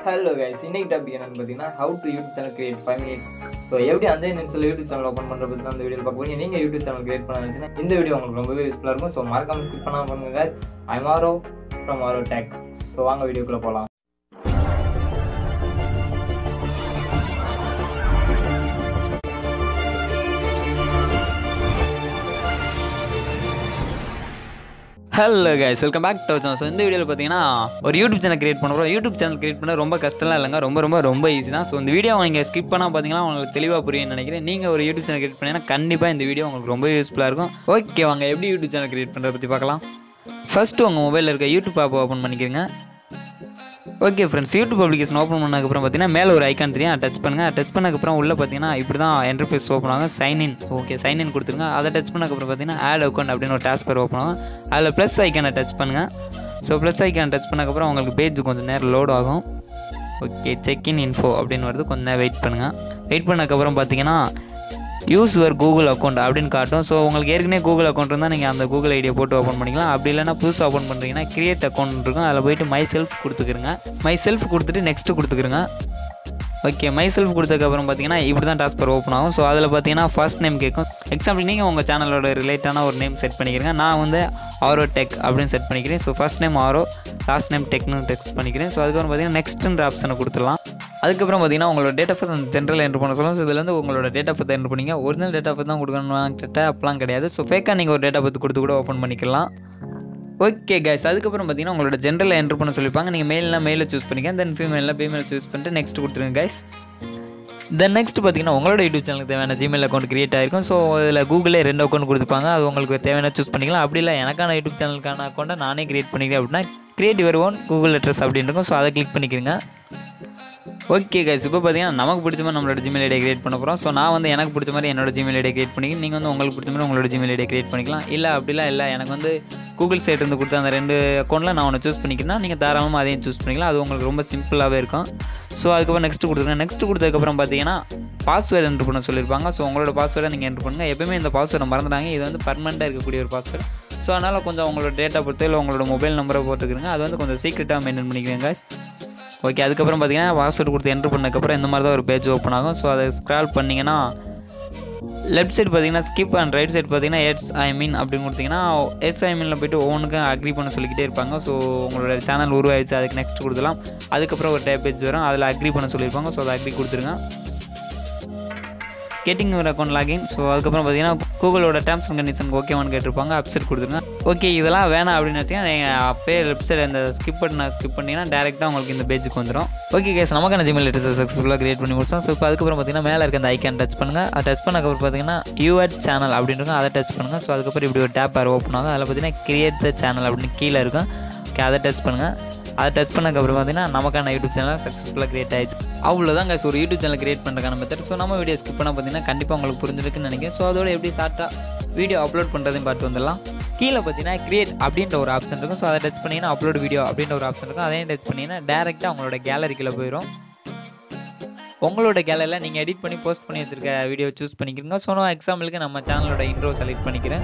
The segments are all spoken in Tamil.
ஹலோ கைஸ் இன்னைக்கு டாபிக் என்னன்னு பார்த்தீங்கன்னா how to YouTube channel create five minutes so எப்படி அந்த நிமிஷத்தில் யூடியூப் சேனல் ஓப்பன் பண்ணுறது பற்றி தான் அந்த வீடியோ பார்க்க போறீங்க நீங்கள் யூடியூப் சேனல் கிரியேட் பண்ண நினச்சினா இந்த வீடியோ உங்களுக்கு ரொம்பவே யூஸ்ஃபுல்லாக இருக்கும் ஸோ மறக்காம ஸ்கிப் பண்ணாமல் பண்ணுங்க guys I'm Aro from Aro tech so வாங்க வீடியோக்குள்ளே போகலாம் hello guys welcome back to so இந்த வீடியோவில் பார்த்தீங்கன்னா ஒரு யூடியூப் சேனல் கிரியேட் பண்ணுறோம் யூடியூப் சேனல் கிரியேட் பண்ண ரொம்ப கஷ்டம்லாம் இல்லைங்க ரொம்ப ரொம்ப ரொம்ப ஈஸி தான் ஸோ இந்த வீடியோ நீங்கள் ஸ்கிப் பண்ணால் பார்த்தீங்கன்னா உங்களுக்கு தெளிவாக புரியும்னு நினைக்கிறேன் நீங்கள் ஒரு யூடியூப் சேனல் கிரியேட் பண்ணீங்கன்னா கண்டிப்பாக இந்த வீடியோ உங்களுக்கு ரொம்ப யூஸ்ஃபுல்லாக இருக்கும் ஓகே வாங்க எப்படி யூடியூப் சேனல் கிரியேட் பண்ணுறத பற்றி பார்க்கலாம் ஃபஸ்ட்டு உங்கள் மொபைலில் இருக்க யூடியூப் ஆப் ஓப்பன் பண்ணிக்கிறங்க okay friends YouTube application open பண்ணதுக்கப்புறம் பார்த்தீங்கன்னா மேலே ஒரு ஐக்கான் தெரியும் டச் பண்ணுங்கள் டச் பண்ணதுக்கப்புறம் உள்ளே பார்த்தீங்கன்னா இப்படி தான் என்டர்ஃபேஸ் ஓப்பன் ஆகும் sign in okay sign in கொடுத்துருங்க அதை டச் பண்ணதுக்கப்புறம் பார்த்தீங்கன்னா ஆட் அக்கௌண்ட் அப்படின்னு ஒரு டாஸ்க் பேர் ஓப்பன் ஆகும் அதில் ப்ளஸ் ஐக்கானை டச் பண்ணுங்கள் ஸோ ப்ளஸ் ஐக்கான் டச் பண்ணதுக்கப்புறம் உங்களுக்கு பேஜ் கொஞ்சம் நேரம் லோட் ஆகும் ஓகே செக் இன் இன்ஃபோ அப்படின்னு வருது கொஞ்சம் நேரம் வெயிட் பண்ணுங்கள் வெயிட் பண்ணதுக்கப்புறம் பார்த்தீங்கன்னா யூஸ் யுவர் கூகுள் அக்கௌண்ட் அப்படின்னு காட்டும் ஸோ உங்களுக்கு ஏற்கனவே கூகுள் அக்கௌண்ட் இருந்தால் நீங்கள் அந்த கூகுள் ஐடியை போட்டு ஓப்பன் பண்ணிக்கலாம் அப்படி இல்லைனா புதுசாக ஓப்பன் பண்ணுறீங்கன்னா கிரியேட் அக்கௌண்ட் இருக்கும் அதில் போயிட்டு மை செல்ஃப் கொடுத்துக்கிறங்க மை செல்ஃப் கொடுத்துட்டு நெக்ஸ்ட்டு கொடுத்துக்கிறங்க ஓகே மை செல்ஃப் கொடுத்ததுக்கப்புறம் பார்த்தீங்கன்னா இப்படி தான் டாஸ்பர் ஓப்பன் ஆகும் ஸோ அதில் பார்த்தீங்கன்னா ஃபர்ஸ்ட் நேம் கேட்கும் எக்ஸாம்பிள் நீங்கள் உங்கள் சேனலோட ரிலேட்டான ஒரு நேம் செட் பண்ணிக்கிறீங்க நான் வந்து ஆரோ டெக் அப்படின்னு செட் பண்ணிக்கிறேன் so first name Aro last name டெக்னு டெக்ஸ்ட் பண்ணிக்கிறேன் ஸோ அதுக்கப்புறம் பார்த்தீங்கன்னா நெக்ஸ்ட்ன்ற ஆப்ஷனை கொடுத்துடலாம் அதுக்கப்புறம் பார்த்தீங்கன்னா உங்களோட டேட் ஆஃப் பர்த் அந்த ஜென்ரல் என்ட்ரு பண்ண சொல்லுவோம் ஸோ இதில் வந்து உங்களோட டேட் ஆஃப் பர்த் என்ட்ரு பண்ணிங்க ஒரிஜினல் டேட் ஆஃப் பர்த் தான் கொடுக்கணும் கிட்ட அப்பலாம் கிடையாது ஸோ ஃபேக்காக நீங்கள் ஒரு டேட் ஆஃப் பர்த் கொடுத்து கூட ஓப்பன் பண்ணிக்கலாம் ஓகே கைஸ் அதுக்கப்புறம் பார்த்தீங்கன்னா உங்களோட ஜென்ரலில் என்ட்ரு பண்ண சொல்லிப்பாங்க நீங்கள் மெயிலில் மெயிலில் சூஸ் பண்ணிக்க தென் ஃபீமேலில் ஃபீமேல் சூஸ் பண்ணிட்டு நெக்ஸ்ட் கொடுத்துருங்க கைஸ் தென் நெக்ஸ்ட் பார்த்தீங்கன்னா உங்களோட யூடியூப் சேனலுக்கு தேவையான ஜிமெயில் அக்கௌண்ட் கிரியேட் ஆயிருக்கும் ஸோ இதில் கூகுளே ரெண்டு அக்கௌண்ட் கொடுத்துருப்பாங்க அது உங்களுக்கு தேவையான சூஸ் பண்ணிக்கலாம் அப்படி இல்லை எனக்கான யூடியூப் சேனலுக்கான அக்கௌண்ட்டை நானே கிரியேட் பண்ணிக்கிறேன் அப்படின்னா create your own Google address அப்படின்னு இருக்கும் ஸோ அதை கிளிக் பண்ணிக்கிறேங்க ஓகே கைஸ் இப்போ பார்த்தீங்கன்னா நமக்கு பிடிச்ச மாதிரி நம்மளோட ஜிமெயில் ஐடியை கிரியேட் பண்ண போகிறோம் ஸோ நான் வந்து எனக்கு பிடிச்ச மாதிரி என்னோட ஜிமெயில் ஐடியை கிரியேட் பண்ணி நீங்கள் வந்து உங்களுக்கு பிடிச்ச மாதிரி உங்களோட ஜிமெயில் ஐடியை கிரியேட் பண்ணிக்கலாம் இல்லை அப்படிலாம் இல்லை எனக்கு வந்து கூகுள் சைட் இருந்து கொடுத்த அந்த ரெண்டு அக்கௌண்ட்டில் நான் ஒன்று சூஸ் பண்ணிக்கிறேன்னா நீங்கள் தாராளமாக அதையும் சூஸ் பண்ணிக்கலாம் அது உங்களுக்கு ரொம்ப சிம்பிளாகவே இருக்கும் ஸோ அதுக்கப்புறம் நெக்ஸ்ட் கொடுத்துருக்கேன் நெக்ஸ்ட் கொடுத்ததுக்கப்புறம் பார்த்தீங்கன்னா பாஸ்வேர்டு என்ட்ரு பண்ண சொல்லியிருப்பாங்க ஸோ உங்களோட பாஸ்வேர்டை நீங்கள் என்ட்ரு பண்ணுங்கள் எப்பவுமே இந்த பாஸ்வேர்டை மறந்துட்டாங்க இது வந்து பர்மனெண்ட்டாக இருக்கக்கூடிய ஒரு பாஸ்வேர்டு ஸோ அதனால் கொஞ்சம் உங்களோட டேட்டா பொறுத்து இல்லை உங்களோட மொபைல் நம்பரை போட்டுக்கிறங்க அது வந்து கொஞ்சம் சீக்கிரட்டாக மெயின்டைன் பண்ணிக்கிறேங்க ஓகே அதுக்கப்புறம் பார்த்தீங்கன்னா பாஸ்வேர்டு கொடுத்து என்ட்ரு பண்ணதுக்கப்புறம் இந்த மாதிரி தான் ஒரு பேஜ் ஓப்பன் ஆகும் ஸோ அதை ஸ்க்ரால் பண்ணிங்கன்னா லெஃப்ட் சைடு பார்த்தீங்கன்னா ஸ்கிப் அண்ட் ரைட் சைடு பார்த்தீங்கன்னா எட்ஸ் ஐ மீன் அப்படின்னு கொடுத்தீங்கன்னா எஸ் ஐ மீனில் போய்ட்டு ஒவ்வொன்றுக்கு அக்ரி பண்ண சொல்லிக்கிட்டே இருப்பாங்க ஸோ உங்களோட சேனல் உருவாயிடுச்சு அதுக்கு நெக்ஸ்ட் கொடுக்கலாம் அதுக்கப்புறம் ஒரு டேப் பேஜ் வரும் அதில் அக்ரி பண்ண சொல்லியிருப்பாங்க ஸோ அதை அக்ரி கொடுத்துருங்க கெட்டிங் ஒரு அக்கௌண்ட் லாகின் ஸோ அதுக்கப்புறம் பார்த்தீங்கன்னா கூகுளோட டேர்ம்ஸ் அண்ட் கண்டிஷன் ஓகேவான்னு கேட்டிருப்பாங்க அப்செட் கொடுத்துருங்க ஓகே இதெல்லாம் வேணாம் அப்படின்னு வச்சிங்கன்னா நீங்கள் அப்பே லெஃப்ட் சைடு அந்த ஸ்கிப் பண்ண ஸ்கிப் பண்ணிங்கன்னா டேரெக்டாக உங்களுக்கு இந்த பேஜுக்கு வந்துடும் ஓகே கேஸ் நமக்கான ஜிமெயில் அட்ரஸ் சக்ஸஸ்ஃபுல்லாக கிரியேட் பண்ணி முடிச்சோம் ஸோ இப்போ அதுக்கப்புறம் பார்த்தீங்கன்னா மேலே இருக்க அந்த ஐக்கான் டச் பண்ணுங்கள் அதை டச் பண்ணக்கப்புறம் பார்த்தீங்கன்னா யூஆர் சேனல் அப்படின்னு அதை டச் பண்ணுங்கள் ஸோ அதுக்கப்புறம் இப்படி ஒரு டேப் ஆர் ஓப்பன் ஆகும் அதில் பார்த்தீங்கன்னா கிரியேட் த சேனல் அப்படின்னு கீழே இருக்கும் ஓகே அதை டச் பண்ணுங்கள் அதை டச் பண்ணக்கப்புறம் பார்த்தீங்கன்னா நமக்கான யூடியூப் சேனல் சக்ஸஸ்ஃபுல்லாக கிரியேட் ஆயிடுச்சு அவ்வளோதான் guys ஒரு யூடியூப் சேனல் கிரியேட் பண்ணுறதுக்கான மெத்தட் ஸோ நம்ம வீடியோ ஸ்கிப் பண்ண பார்த்தீங்கன்னா கண்டிப்பாக உங்களுக்கு புரிஞ்சிருக்குன்னு நினைக்கிறேன் ஸோ அதோட எப்படி ஷார்ட்டாக வீடியோ அப்லோட் பண்ணுறதையும் பார்த்து வந்துடலாம் கீழே பார்த்தீங்கன்னா கிரியேட் அப்படின்ற ஒரு ஆப்ஷன் இருக்கும் ஸோ அதை டச் பண்ணிங்கன்னா அப்லோட் வீடியோ அப்படின்ற ஒரு ஆப்ஷன் இருக்கும் அதையும் டச் பண்ணிங்கன்னா டேரெக்டாக உங்களோட கேலரிக்குள்ளே போயிடும் உங்களோட கேலரியில் நீங்கள் எடிட் பண்ணி போஸ்ட் பண்ணி வச்சிருக்க வீடியோ சூஸ் பண்ணிக்கிறீங்க ஸோ நான் எக்ஸாம்பிளுக்கு நம்ம சேனலோட இன்ட்ரோ செலக்ட் பண்ணிக்கிறேன்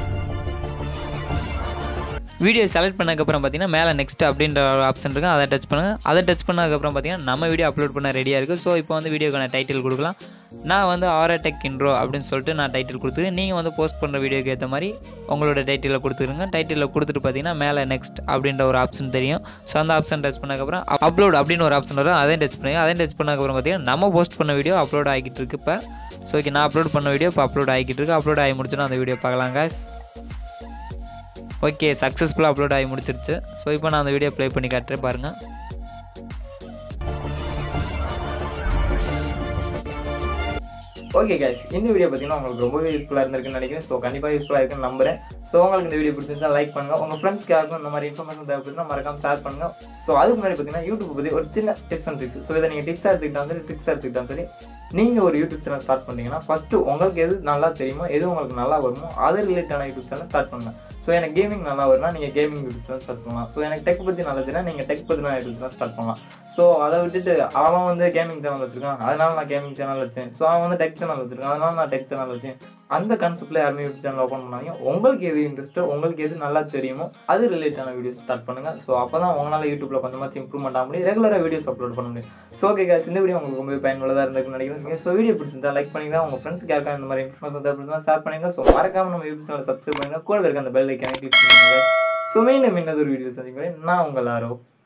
வீடியோ செலக்ட் பண்ணதுக்கப்புறம் பார்த்தீங்கன்னா மேலே நெக்ஸ்ட் அப்படின்ற ஒரு ஆப்ஷன் இருக்கும் அதை டச் பண்ணுங்கள் அதை டச் பண்ணதுக்கப்புறம் பார்த்தீங்கன்னா நம்ம வீடியோ அப்லோட் பண்ண ரெடியாக இருக்குது ஸோ இப்போ வந்து வீடியோக்கான டைட்டில் கொடுக்கலாம் நான் வந்து ஆரா டெக் இன்ட்ரோ அப்படின்னு சொல்லிட்டு நான் டைட்டில் கொடுத்துருக்கேன் நீங்கள் வந்து போஸ்ட் பண்ணுற வீடியோக்கு ஏற்ற மாதிரி உங்களோட டைட்டிலில் கொடுத்துருங்க டைட்டிலில் கொடுத்துட்டு பார்த்தீங்கன்னா மேலே நெக்ஸ்ட் அப்படின்ற ஒரு ஆப்ஷன் தெரியும் ஸோ அந்த ஆப்ஷன் டச் பண்ணதுக்கப்புறம் அப்லோட் அப்படின்னு ஒரு ஆப்ஷன் வரும் அதையும் டச் பண்ணுங்க அதையும் டச் பண்ணதுக்கப்புறம் பார்த்தீங்கன்னா நம்ம போஸ்ட் பண்ண வீடியோ அப்லோட் ஆகிட்டு இருக்கு இப்போ ஸோ ஓகே நான் அப்லோட் பண்ண வீடியோ இப்போ அப்லோட் ஆகிட்டு இருக்கு அப்லோட் ஆகி முடிச்சுன்னா அந்த வீடியோ பார்க்கலாம் guys ஓகே சக்ஸஸ்ஃபுல்லாக அப்லோட் ஆகி முடிச்சிருச்சு ஸோ இப்போ நான் அந்த வீடியோ ப்ளே பண்ணி காட்டுறேன் பாருங்கள் ஓகே கைஸ் இந்த வீடியோ பார்த்தீங்கன்னா உங்களுக்கு ரொம்பவே யூஸ்ஃபுல்லாக இருந்திருக்குன்னு நினைக்கிறேன் ஸோ கண்டிப்பாக யூஸ்ஃபுல்லாக இருக்குன்னு நம்புறேன் ஸோ உங்களுக்கு இந்த வீடியோ பிடிச்சிருந்தா லைக் பண்ணுங்க உங்கள் ஃப்ரெண்ட்ஸ்க்கு யாருக்கும் இந்த மாதிரி இன்ஃபர்மேஷன் தேவைப்படுதுன்னா மறக்காம ஷேர் பண்ணுங்க ஸோ அதுக்கு முன்னாடி பார்த்தீங்கன்னா யூடியூப் பற்றி ஒரு சின்ன டிப்ஸ் அண்ட் ட்ரிக்ஸ் ஸோ இதை நீங்கள் டிப்ஸாக எடுத்துக்கிட்டாலும் சரி ட்ரிக்ஸாக எடுத்துக்கிட்டாலும் சரி நீங்கள் ஒரு யூடியூப் சேனல் ஸ்டார்ட் பண்ணீங்கன்னா ஃபஸ்ட்டு உங்களுக்கு எது நல்லா தெரியுமோ எது உங்களுக்கு நல்லா வருமோ அது ரிலேட்டான யூடியூப் சேனல் ஸ்டார்ட் பண்ணுங்க ஸோ எனக்கு கேமிங் நல்லா வரும்னா நீங்கள் கேமிங் யூடியூப் சேனல் ஸ்டார்ட் பண்ணலாம் ஸோ எனக்கு டெக் பற்றி நல்லா தெரியும் நீங்கள் டெக் பற்றின யூடியூப் சேனல் ஸ்டார்ட் பண்ணலாம் ஸோ அதை விட்டுட்டு அவன் வந்து கேமிங் சேனல் வச்சிருக்கான் அதனால நான் கேமிங் சேனல் வச்சேன் ஸோ அவன் வந்து டெக் சேனல் வச்சிருக்கான் அதனால நான் டெக் சேனல் வச்சேன் அந்த கான்செப்ட்ல யாருமே யூடியூப் சேனல் ஓப்பன் பண்ணாதீங்க உங்களுக்கு எது இன்ட்ரெஸ்ட்டோ உங்களுக்கு எது நல்லா தெரியுமோ அது ரிலேட்டான வீடியோஸ் ஸ்டார்ட் பண்ணுங்க ஸோ அப்போ தான் உங்களால் யூடியூப்ல கொஞ்சமாச்சும் இம்ப்ரூவ்மெண்ட் ஆக முடியும் ரெகுலராக வீடியோஸ் அப்லோட் பண்ண முடியும் ஸோ ஓகே guys இந்த வீடியோ உங்களுக்கு ரொம்ப பயனுள்ளதாக இருந்திருக்குன்னு நினைக்கிறேன் ஸோ வீடியோ பிடிச்சிருந்தா லைக் பண்ணுங்க உங்க ஃப்ரெண்ட்ஸ்க்கு யாருக்கா இந்த மாதிரி இன்ஃபர்மேஷன் தேவைப்படுதா ஷேர் பண்ணுங்க ஸோ மறக்காம நம்ம யூடியூப் சேனல் சப்ஸ்கிரைப் பண்ணுங்க கூட இருக்க அந்த பெல் ஐக்கான கிளிக் பண்ணுங்க ஸோ மீண்டும் இன்னொரு வீடியோ சந்திக்கிறேன் நான் உங்கள் ஆரோ